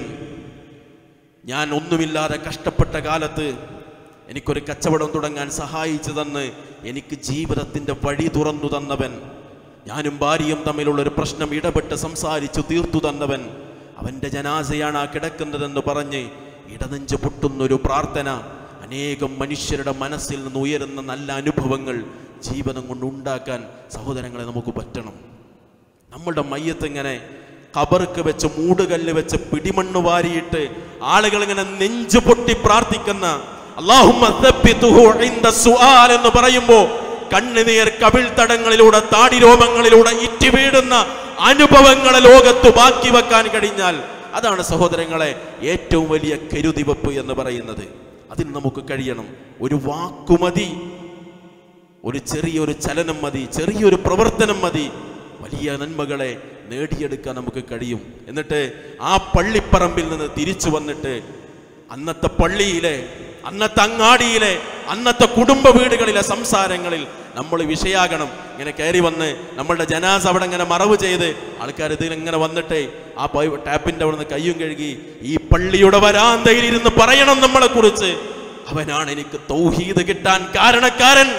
ഞാൻ ഒന്നുമില്ലാതെ കഷ്ടപ്പെട്ട കാലത്ത് എനിക്കൊരു കച്ചവടം തുടങ്ങാൻ സഹായിച്ചു തന്ന് എനിക്ക് ജീവിതത്തിൻ്റെ വഴി തുറന്നു തന്നവൻ ഞാനും ഭാര്യയും തമ്മിലുള്ള ഒരു പ്രശ്നം ഇടപെട്ട് സംസാരിച്ചു തീർത്തു തന്നവൻ അവൻ്റെ ജനാസയാണ് ആ കിടക്കുന്നതെന്ന് പറഞ്ഞ് ഇടനെഞ്ച് പൊട്ടുന്നൊരു പ്രാർത്ഥന അനേകം മനുഷ്യരുടെ മനസ്സിൽ നിന്ന് ഉയരുന്ന നല്ല അനുഭവങ്ങൾ ജീവിതം കൊണ്ട് ഉണ്ടാക്കാൻ സഹോദരങ്ങളെ നമുക്ക് പറ്റണം നമ്മളുടെ മയ്യത്ത് ഇങ്ങനെ കബർക്ക് വെച്ച് മൂടുകല്ല് വെച്ച് പിടിമണ്ണ് വാരിയിട്ട് ആളുകൾ ഇങ്ങനെ നെഞ്ചു പൊട്ടി പ്രാർത്ഥിക്കുന്ന അല്ലാഹുമ്മ തബ്ബിതുഹു ഇൻദ സുആൽ എന്ന് പറയുമ്പോൾ കണ്ണുനീർ കവിൾത്തടങ്ങളിലൂടെ താടിരോമങ്ങളിലൂടെ ഇറ്റി വീടുന്ന അനുഭവങ്ങളെ ലോകത്ത് ബാക്കി വെക്കാൻ കഴിഞ്ഞാൽ അതാണ് സഹോദരങ്ങളെ ഏറ്റവും വലിയ കരുതിവെപ്പ് എന്ന് പറയുന്നത് അതിന് നമുക്ക് കഴിയണം ഒരു വാക്കുമതി ഒരു ചെറിയൊരു ചലനം മതി ചെറിയൊരു പ്രവർത്തനം മതി വലിയ നന്മകളെ നേടിയെടുക്കാൻ നമുക്ക് കഴിയും എന്നിട്ട് ആ പള്ളിപ്പറമ്പിൽ നിന്ന് തിരിച്ചു വന്നിട്ട് അന്നത്തെ പള്ളിയിലെ അന്നത്തെ അങ്ങാടിയിലെ അന്നത്തെ കുടുംബ വീടുകളിലെ സംസാരങ്ങളിൽ നമ്മൾ വിഷയാകണം ഇങ്ങനെ കയറി വന്ന് നമ്മളുടെ ജനാസ അവിടെ ഇങ്ങനെ മറവ് ചെയ്ത് ആൾക്കാർ ഇതിലിങ്ങനെ വന്നിട്ടേ ആ പൈ ടാപ്പിൻ്റെ അവിടെ നിന്ന് കയ്യും കഴുകി ഈ പള്ളിയുടെ വരാന്തയിൽ ഇരുന്ന് പറയണം നമ്മളെ കുറിച്ച് അവനാണ് എനിക്ക് തൗഹീദ് കിട്ടാൻ കാരണക്കാരൻ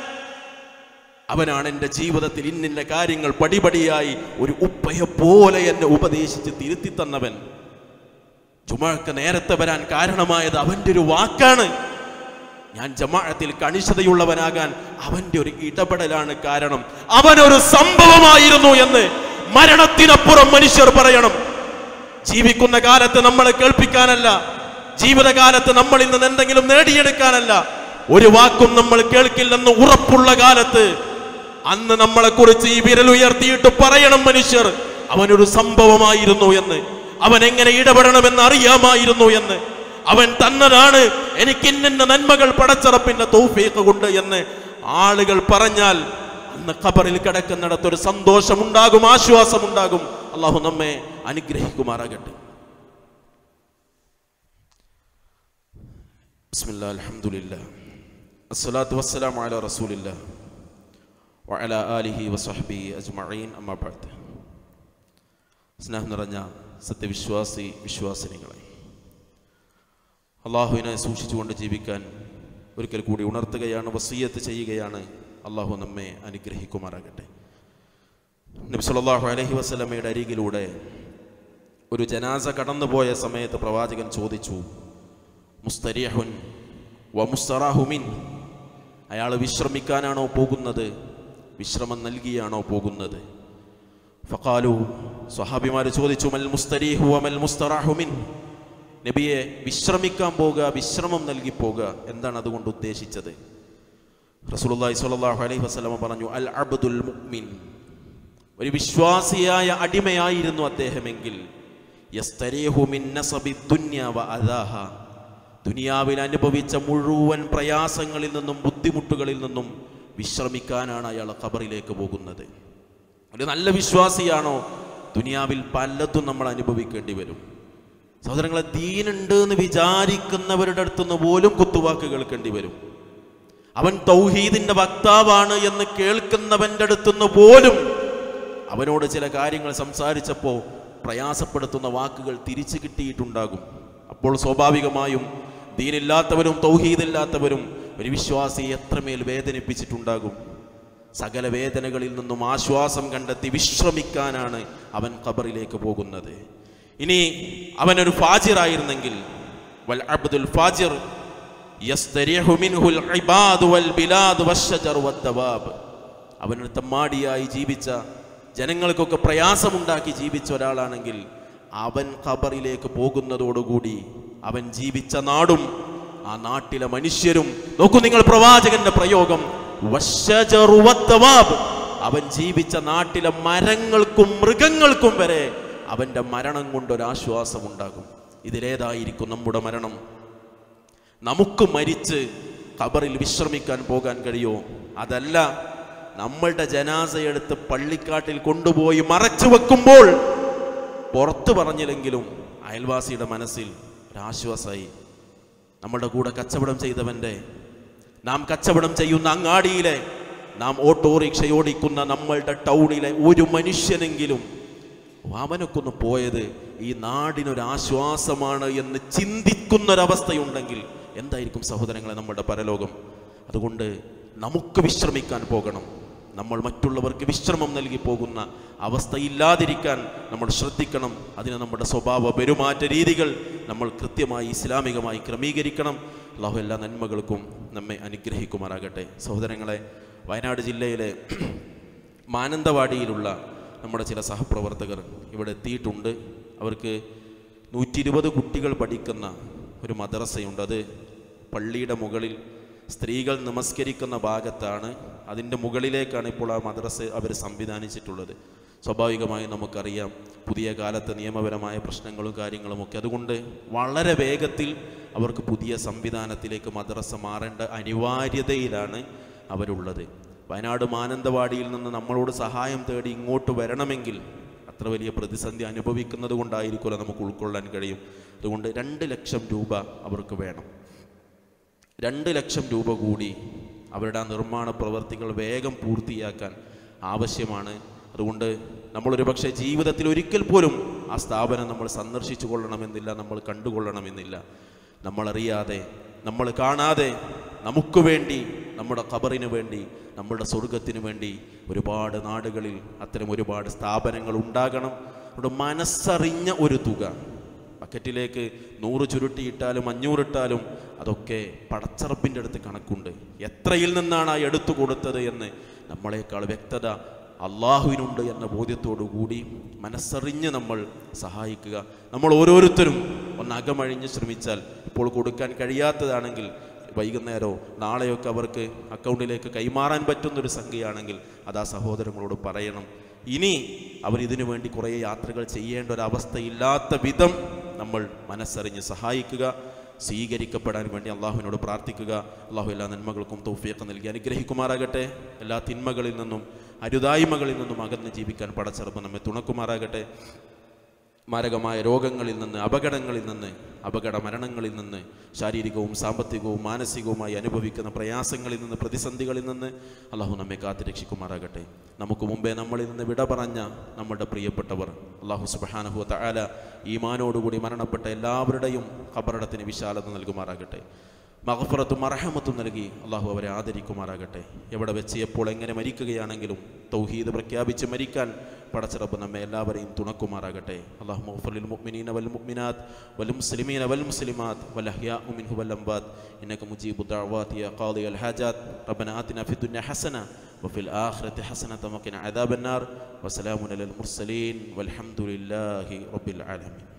അവനാണ് എൻ്റെ ജീവിതത്തിൽ ഇന്നിന്ന കാര്യങ്ങൾ പടിപടിയായി ഒരു ഉപ്പയെ പോലെ എന്നെ ഉപദേശിച്ച് തിരുത്തി തന്നവൻ ജുമാക്ക് നേരത്തെ വരാൻ കാരണമായത് അവൻ്റെ ഒരു വാക്കാണ് ഞാൻ ജമാഅത്തിൽ കണിശതയുള്ളവനാകാൻ അവന്റെ ഒരു ഇടപെടലാണ് കാരണം അവനൊരു സംഭവമായിരുന്നു എന്ന് മരണത്തിനപ്പുറം മനുഷ്യർ പറയണം ജീവിക്കുന്ന കാലത്ത് നമ്മളെ കേൾപ്പിക്കാനല്ല ജീവിതകാലത്ത് നമ്മളിൽ നിന്ന് എന്തെങ്കിലും നേടിയെടുക്കാനല്ല ഒരു വാക്കും നമ്മൾ കേൾക്കില്ലെന്ന് ഉറപ്പുള്ള കാലത്ത് അന്ന് നമ്മളെ കുറിച്ച് ഈ വിരൽ ഉയർത്തിയിട്ട് പറയണം മനുഷ്യർ അവനൊരു സംഭവമായിരുന്നു എന്ന് അവൻ എങ്ങനെ ഇടപെടണമെന്ന് അറിയാമായിരുന്നു എന്ന് അവൻ തന്നതാണ് എനിക്ക് ഇന്ന നന്മകൾ പടച്ചറപ്പിന്റെ തൗഫീഖ് കൊണ്ട് എന്ന് ആളുകൾ പറഞ്ഞാൽ അന്ന് ഖബറിൽ കിടക്കുന്നിടത്ത് ഒരു സന്തോഷമുണ്ടാകും ആശ്വാസമുണ്ടാകും അള്ളാഹു നമ്മെ അനുഗ്രഹിക്കുമാറാകട്ടെ ബിസ്മില്ലാ അൽഹംദുലില്ലാ അസ്സലാത്തു വസ്സലാമു അലാ റസൂലില്ലാ വഅലാ ആലിഹി വസഹ്ബിഹി അജ്മഈൻ അമ്മാ ബഅദ് സ്നേഹം നിറഞ്ഞ സത്യവിശ്വാസി വിശ്വാസിനികളെ അള്ളാഹുവിനെ സൂക്ഷിച്ചുകൊണ്ട് ജീവിക്കാൻ ഒരിക്കൽ കൂടി ഉണർത്തുകയാണ് വസീയത്ത് ചെയ്യുകയാണ് അള്ളാഹു നമ്മെ അനുഗ്രഹിക്കുമാറാകട്ടെ നബി സല്ലല്ലാഹു അലൈഹി വസല്ലമയുടെ അരികിലൂടെ ഒരു ജനാസ കടന്നുപോയ സമയത്ത് പ്രവാചകൻ ചോദിച്ചു മുസ്തരിഹുൻ വ മുസ്തറാഹുമിൻ അയാൾ വിശ്രമിക്കാനാണോ പോകുന്നത് വിശ്രമം നൽകിയാണോ പോകുന്നത് ഫഖാലു സ്വഹാബിമാർ ചോദിച്ചു മൽ മുസ്തരീഹു വമൽ മുസ്തറാഹുമിൻ നബിയെ വിശ്രമിക്കാൻ പോകുക വിശ്രമം നൽകി പോകുക എന്താണ് അതുകൊണ്ട് ഉദ്ദേശിച്ചത് റസൂലുള്ളാഹി സ്വല്ലല്ലാഹു അലൈഹി വസല്ലമ പറഞ്ഞു അൽ അബ്ദുൽ മുഅ്മിൻ ഒരു വിശ്വാസിയായ അടിമയായിരുന്നു അദ്ദേഹമെങ്കിൽ യസ്തരീഹു മിൻ നസബി ദുന്യ വ അദാഹ ദുനിയാവിൽ അനുഭവിച്ച മുഴുവൻ പ്രയാസങ്ങളിൽ നിന്നും ബുദ്ധിമുട്ടുകളിൽ നിന്നും വിശ്രമിക്കാനാണ് അയാൾ ഖബറിലേക്ക് പോകുന്നത് ഒരു നല്ല വിശ്വാസിയാണോ ദുനിയാവിൽ പലതും നമ്മൾ അനുഭവിക്കേണ്ടി വരും സഹോദരങ്ങളെ ദീനുണ്ട് എന്ന് വിചാരിക്കുന്നവരുടെ അടുത്തുനിന്ന് പോലും കുത്തുവാക്ക് കേൾക്കേണ്ടി വരും അവൻ തൗഹീദിന്റെ വക്താവാണ് എന്ന് കേൾക്കുന്നവന്റെ അടുത്തുനിന്ന് പോലും അവനോട് ചില കാര്യങ്ങൾ സംസാരിച്ചപ്പോൾ പ്രയാസപ്പെടുത്തുന്ന വാക്കുകൾ തിരിച്ചു കിട്ടിയിട്ടുണ്ടാകും അപ്പോൾ സ്വാഭാവികമായും ദീനില്ലാത്തവരും തൗഹീദില്ലാത്തവരും ഒരു വിശ്വാസിയെ എത്രമേൽ വേദനിപ്പിച്ചിട്ടുണ്ടാകും സകല വേദനകളിൽ നിന്നും ആശ്വാസം കണ്ടെത്തി വിശ്രമിക്കാനാണ് അവൻ ഖബറിലേക്ക് പോകുന്നത് ഇനി അവനൊരു ഫാജിറായിരുന്നെങ്കിൽ വൽ അബ്ദുൽ ഫാജിർ യസ്തരിഹു മിൻഹുൽ ഇബാദു വൽ ബിലാദു വശ്ശജറു വദ്ദവാബ് അവനൊരു തമ്മാടിയായി ജീവിച്ച ജനങ്ങൾക്കൊക്കെ പ്രയാസമുണ്ടാക്കി ജീവിച്ച ഒരാളാണെങ്കിൽ അവൻ ഖബറിലേക്ക് പോകുന്നതോടുകൂടി അവൻ ജീവിച്ച നാടും ആ നാട്ടിലെ മനുഷ്യരും നോക്കൂ നിങ്ങൾ പ്രവാചകന്റെ പ്രയോഗം വശ്ശജറു വദ്ദവാബ് അവൻ ജീവിച്ച നാട്ടിലെ മരങ്ങൾക്കും മൃഗങ്ങൾക്കും വരെ അവന്റെ മരണം കൊണ്ടൊരാശ്വാസമുണ്ടാകും ഇതിലേതായിരിക്കും നമ്മുടെ മരണം നമുക്ക് മരിച്ച് ഖബറിൽ വിശ്രമിക്കാൻ പോകാൻ കഴിയോ അതല്ല നമ്മളുടെ ജനാസയെടുത്ത് പള്ളിക്കാട്ടിൽ കൊണ്ടുപോയി മറച്ചു വെക്കുമ്പോൾ പുറത്തു പറഞ്ഞില്ലെങ്കിലും അയൽവാസിയുടെ മനസ്സിൽ ഒരാശ്വാസമായി നമ്മുടെ കൂടെ കച്ചവടം ചെയ്തവൻ്റെ നാം കച്ചവടം ചെയ്യുന്ന അങ്ങാടിയിലെ നാം ഓട്ടോറിക്ഷ ഓടിക്കുന്ന നമ്മളുടെ ടൗണിലെ ഒരു മനുഷ്യനെങ്കിലും അവനൊക്കെ ഒന്ന് പോയത് ഈ നാടിനൊരാശ്വാസമാണ് എന്ന് ചിന്തിക്കുന്നൊരവസ്ഥയുണ്ടെങ്കിൽ എന്തായിരിക്കും സഹോദരങ്ങളെ നമ്മുടെ പരലോകം അതുകൊണ്ട് നമുക്ക് വിശ്രമിക്കാൻ പോകണം നമ്മൾ മറ്റുള്ളവർക്ക് വിശ്രമം നൽകി പോകുന്ന അവസ്ഥയില്ലാതിരിക്കാൻ നമ്മൾ ശ്രദ്ധിക്കണം അതിന് നമ്മുടെ സ്വഭാവ പെരുമാറ്റ രീതികൾ നമ്മൾ കൃത്യമായി ഇസ്ലാമികമായി ക്രമീകരിക്കണം അള്ളാഹു എല്ലാ നന്മകൾക്കും നമ്മെ അനുഗ്രഹിക്കുമാറാകട്ടെ സഹോദരങ്ങളെ വയനാട് ജില്ലയിലെ മാനന്തവാടിയിലുള്ള നമ്മുടെ ചില സഹപ്രവർത്തകർ ഇവിടെ എത്തിയിട്ടുണ്ട് അവർക്ക് നൂറ്റി ഇരുപത് കുട്ടികൾ പഠിക്കുന്ന ഒരു മദ്രസയുണ്ട് അത് പള്ളിയുടെ മുകളിൽ സ്ത്രീകൾ നമസ്കരിക്കുന്ന ഭാഗത്താണ് അതിൻ്റെ മുകളിലേക്കാണ് ഇപ്പോൾ ആ മദ്രസ അവർ സംവിധാനിച്ചിട്ടുള്ളത് സ്വാഭാവികമായും നമുക്കറിയാം പുതിയ കാലത്തെ നിയമപരമായ പ്രശ്നങ്ങളും കാര്യങ്ങളുമൊക്കെ അതുകൊണ്ട് വളരെ വേഗത്തിൽ അവർക്ക് പുതിയ സംവിധാനത്തിലേക്ക് മദ്രസ മാറേണ്ട അനിവാര്യതയിലാണ് അവരുള്ളത് വയനാട് മാനന്തവാടിയിൽ നിന്ന് നമ്മളോട് സഹായം തേടി ഇങ്ങോട്ട് വരണമെങ്കിൽ അത്ര വലിയ പ്രതിസന്ധി അനുഭവിക്കുന്നത് കൊണ്ടായിരിക്കുമല്ലോ നമുക്ക് ഉൾക്കൊള്ളാൻ കഴിയും അതുകൊണ്ട് രണ്ട് ലക്ഷം രൂപ അവർക്ക് വേണം രണ്ട് ലക്ഷം രൂപ കൂടി അവരുടെ ആ നിർമ്മാണ പ്രവർത്തികൾ വേഗം പൂർത്തിയാക്കാൻ ആവശ്യമാണ് അതുകൊണ്ട് നമ്മളൊരു പക്ഷേ ജീവിതത്തിൽ ഒരിക്കൽ പോലും ആ സ്ഥാപനം നമ്മൾ സന്ദർശിച്ചു കൊള്ളണമെന്നില്ല നമ്മൾ കണ്ടുകൊള്ളണമെന്നില്ല നമ്മളറിയാതെ നമ്മൾ കാണാതെ നമുക്ക് വേണ്ടി നമ്മുടെ ഖബറിന് വേണ്ടി നമ്മുടെ സ്വർഗത്തിന് വേണ്ടി ഒരുപാട് നാടുകളിൽ അത്തരം ഒരുപാട് സ്ഥാപനങ്ങൾ ഉണ്ടാകണം അവിടെ മനസ്സറിഞ്ഞ ഒരു തുക ബക്കറ്റിലേക്ക് നൂറ് ചുരുട്ടിയിട്ടാലും അഞ്ഞൂറിട്ടാലും അതൊക്കെ പടച്ചറപ്പിൻ്റെ അടുത്ത് കണക്കുണ്ട് എത്രയിൽ നിന്നാണ് ആ എടുത്തു കൊടുത്തത് എന്ന് നമ്മളെക്കാൾ വ്യക്തത അള്ളാഹുവിനുണ്ട് എന്ന ബോധ്യത്തോടു കൂടി മനസ്സറിഞ്ഞ് നമ്മൾ സഹായിക്കുക നമ്മൾ ഓരോരുത്തരും ഒന്ന് അകമഴിഞ്ഞ് ശ്രമിച്ചാൽ ഇപ്പോൾ കൊടുക്കാൻ കഴിയാത്തതാണെങ്കിൽ വൈകുന്നേരമോ നാളെയൊക്കെ അവർക്ക് അക്കൗണ്ടിലേക്ക് കൈമാറാൻ പറ്റുന്നൊരു സംഖ്യയാണെങ്കിൽ അത് ആ സഹോദരങ്ങളോട് പറയണം ഇനി അവരിതിനു വേണ്ടി കുറേ യാത്രകൾ ചെയ്യേണ്ട ഒരവസ്ഥയില്ലാത്ത വിധം നമ്മൾ മനസ്സറിഞ്ഞ് സഹായിക്കുക സ്വീകരിക്കപ്പെടാൻ വേണ്ടി അള്ളാഹുവിനോട് പ്രാർത്ഥിക്കുക അള്ളാഹു എല്ലാ നന്മകൾക്കും തൗഫീഖ് നൽകി അനുഗ്രഹിക്കുമാറാകട്ടെ എല്ലാ തിന്മകളിൽ നിന്നും അരുതായ്മകളിൽ നിന്നും അകന്ന് ജീവിക്കാൻ പടച്ചെറുപ്പ് നമ്മെ തുണക്കുമാറാകട്ടെ മാരകമായ രോഗങ്ങളിൽ നിന്ന് അപകടങ്ങളിൽ നിന്ന് അപകട മരണങ്ങളിൽ നിന്ന് ശാരീരികവും സാമ്പത്തികവും മാനസികവുമായി അനുഭവിക്കുന്ന പ്രയാസങ്ങളിൽ നിന്ന് പ്രതിസന്ധികളിൽ നിന്ന് അള്ളാഹു നമ്മെ കാത്തുരക്ഷിക്കുമാറാകട്ടെ നമുക്ക് മുമ്പേ നമ്മളിൽ നിന്ന് വിട പറഞ്ഞ നമ്മുടെ പ്രിയപ്പെട്ടവർ അള്ളാഹു സുബാനഹു തആല ഈമാനോടുകൂടി മരണപ്പെട്ട എല്ലാവരുടെയും ഖബറടത്തിന് വിശാലത നൽകുമാറാകട്ടെ മഹഫറത്തും അർഹമത്തും നൽകി അള്ളാഹു അവരെ ആദരിക്കുമാറാകട്ടെ എവിടെ വെച്ച് എപ്പോൾ എങ്ങനെ മരിക്കുകയാണെങ്കിലും തൗഹീദ് പ്രഖ്യാപിച്ച് മരിക്കാൻ പടച്ചിറപ്പ് നമ്മെ എല്ലാവരെയും തുണക്കുമാറാകട്ടെ അള്ളാഹു മഹഫലിൽ മുഅ്മിനീന വൽ മുഅ്മിനാത്ത് വൽ മുസ്ലിമീന വൽ മുസ്ലിമാത്ത് വൽ അഹ്യാഉ മിൻഹു വൽ അംവാത്ത് ഇന്നക മുജീബു ദഅവാതി യാ ഖാദി അൽ ഹാജാത്ത് റബ്ബന ആതിന ഫിദ് ദുനിയ ഹസന وفي الآخرة حسنة وقنا عذاب النار وسلام على المرسلين والحمد لله رب العالمين